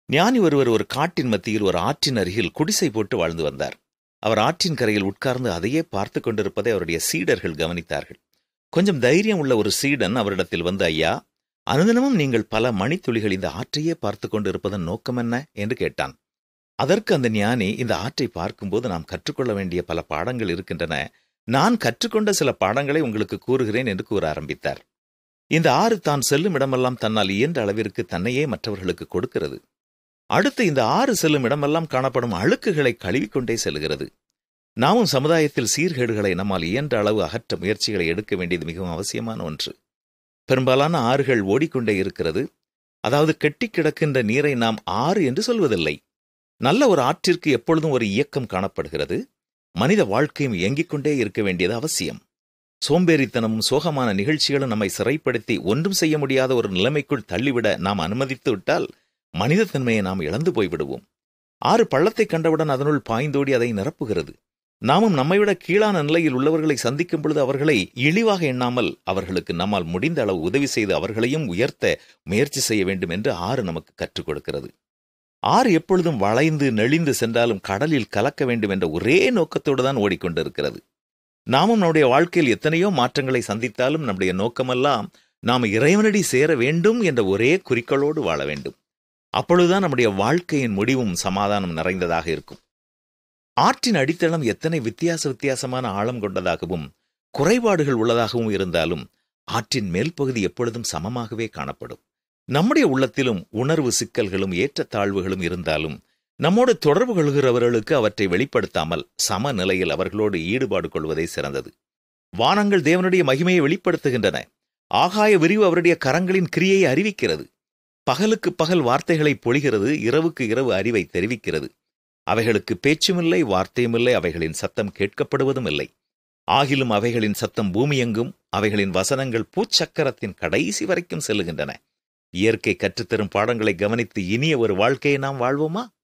ஞானி ஒருவர் ஒரு காட்டின் மத்தியில் ஒரு ஆற்றின் அருகில் குடிசை போட்டு வாழ்ந்து வந்தார் அவர் ஆற்றின் கரையில் உட்கார்ந்து அதையே பார்த்து கொண்டிருப்பதை அவருடைய சீடர்கள் கவனித்தார்கள் கொஞ்சம் தைரியம் உள்ள ஒரு சீடன் அவரிடத்தில் வந்து ஐயா அனுதினமும் நீங்கள் பல மணித்துளிகள் இந்த ஆற்றையே பார்த்து கொண்டிருப்பதன் நோக்கம் என்ன என்று கேட்டான் அதற்கு அந்த ஞானி இந்த ஆற்றை பார்க்கும்போது நாம் கற்றுக்கொள்ள வேண்டிய பல பாடங்கள் இருக்கின்றன நான் கற்றுக்கொண்ட சில பாடங்களை உங்களுக்கு கூறுகிறேன் என்று கூற ஆரம்பித்தார் இந்த ஆறு தான் செல்லும் இடமெல்லாம் தன்னால் இயன்ற அளவிற்கு தன்னையே மற்றவர்களுக்கு கொடுக்கிறது அடுத்து இந்த ஆறு செல்லும் இடமெல்லாம் காணப்படும் அழுக்குகளை கழுவிக்கொண்டே செல்கிறது நாமும் சமுதாயத்தில் சீர்கேடுகளை நம்மால் இயன்ற அளவு அகற்ற முயற்சிகளை எடுக்க வேண்டியது மிகவும் அவசியமான ஒன்று பெரும்பாலான ஆறுகள் ஓடிக்கொண்டே இருக்கிறது அதாவது கெட்டி கிடக்கின்ற நீரை நாம் ஆறு என்று சொல்வதில்லை நல்ல ஒரு ஆற்றிற்கு எப்பொழுதும் ஒரு இயக்கம் காணப்படுகிறது மனித வாழ்க்கையும் இயங்கிக் கொண்டே இருக்க வேண்டியது அவசியம் சோம்பேறித்தனமும் சோகமான நிகழ்ச்சிகளும் நம்மை சிறைப்படுத்தி ஒன்றும் செய்ய முடியாத ஒரு நிலைமைக்குள் தள்ளிவிட நாம் அனுமதித்து விட்டால் மனிதத்தன்மையை நாம் இழந்து போய்விடுவோம் ஆறு பள்ளத்தை கண்டவுடன் அதனுள் பாய்ந்தோடி அதை நிரப்புகிறது நாமும் நம்மைவிட கீழான நிலையில் உள்ளவர்களை சந்திக்கும் பொழுது அவர்களை இழிவாக எண்ணாமல் அவர்களுக்கு நம்மால் முடிந்த அளவு உதவி செய்து அவர்களையும் உயர்த்த முயற்சி செய்ய வேண்டும் என்று ஆறு நமக்கு கற்றுக் கொடுக்கிறது ஆறு எப்பொழுதும் வளைந்து நெளிந்து சென்றாலும் கடலில் கலக்க வேண்டும் என்ற ஒரே நோக்கத்தோடு தான் ஓடிக்கொண்டிருக்கிறது நாமும் நம்முடைய வாழ்க்கையில் எத்தனையோ மாற்றங்களை சந்தித்தாலும் நம்முடைய நோக்கமெல்லாம் நாம் இறைவனடி சேர வேண்டும் என்ற ஒரே குறிக்கோளோடு வாழ வேண்டும் அப்பொழுதுதான் நம்முடைய வாழ்க்கையின் முடிவும் சமாதானம் நிறைந்ததாக இருக்கும் ஆற்றின் அடித்தளம் எத்தனை வித்தியாச வித்தியாசமான ஆழம் கொண்டதாகவும் குறைபாடுகள் உள்ளதாகவும் இருந்தாலும் ஆற்றின் மேல் பகுதி எப்பொழுதும் சமமாகவே காணப்படும் நம்முடைய உள்ளத்திலும் உணர்வு சிக்கல்களும் ஏற்றத்தாழ்வுகளும் இருந்தாலும் நம்மோடு தொடர்பு கொள்கிறவர்களுக்கு அவற்றை வெளிப்படுத்தாமல் சம நிலையில் அவர்களோடு ஈடுபாடு கொள்வதே சிறந்தது வானங்கள் தேவனுடைய மகிமையை வெளிப்படுத்துகின்றன ஆகாய விரிவு அவருடைய கரங்களின் கிரியையை அறிவிக்கிறது பகலுக்கு பகல் வார்த்தைகளை பொழிகிறது இரவுக்கு இரவு அறிவை தெரிவிக்கிறது அவைகளுக்கு பேச்சுமில்லை வார்த்தையுமில்லை அவைகளின் சத்தம் கேட்கப்படுவதும் இல்லை ஆகிலும் அவைகளின் சத்தம் பூமியெங்கும் அவைகளின் வசனங்கள் பூச்சக்கரத்தின் கடைசி வரைக்கும் செல்லுகின்றன இயற்கை கற்றுத்தரும் பாடங்களை கவனித்து இனிய ஒரு வாழ்க்கையை நாம் வாழ்வோமா